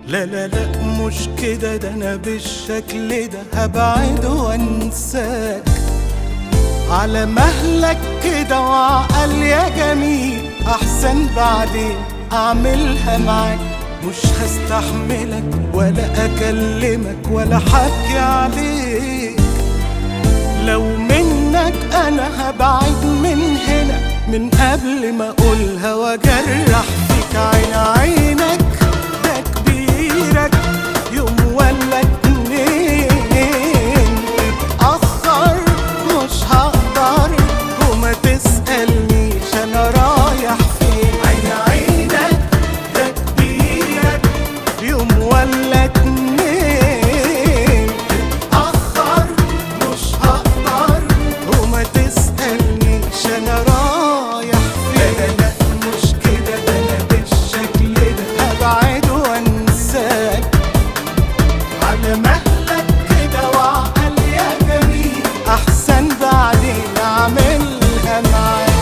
لا لا لا مش كده ده انا بالشكل ده هبعد وانساك على مهلك كده وعقل يا جميل احسن بعدين اعملها معاك مش هستحملك ولا اكلمك ولا حكي عليك لو منك انا هبعد من هنا من قبل ما اقولها واجرح فيك عين عينك ده كبيرك يوم ولا اتنين اتأخر مش هقدر وما تسألنيش انا رايح فين عين عينك ده كبيرك يوم ولا اتنين اتأخر مش هقدر وما تسألنيش انا رايح فين لا لا مش كده ده انا بالشكل ده هبعد وانساك على مهلك كده وعقل يا جميل احسن بعدين اعملها معاك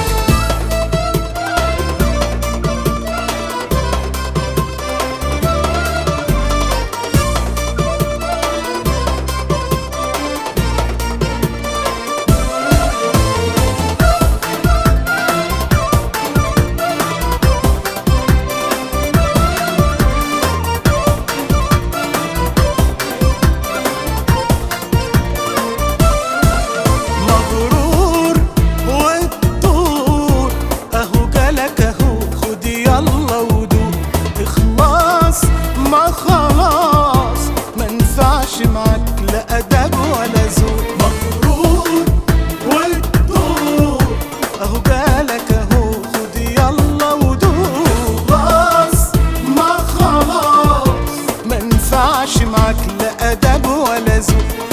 مغرور والطول اهو جالك اهو خد يلا ودوق اخلاص ما خلاص ما ينفعش معاك لا ادب ولا ذوق مغرور والطول اهو جالك اهو خد يلا ودوق خلاص ما خلاص ما ينفعش معاك لا ادب ولا ذوق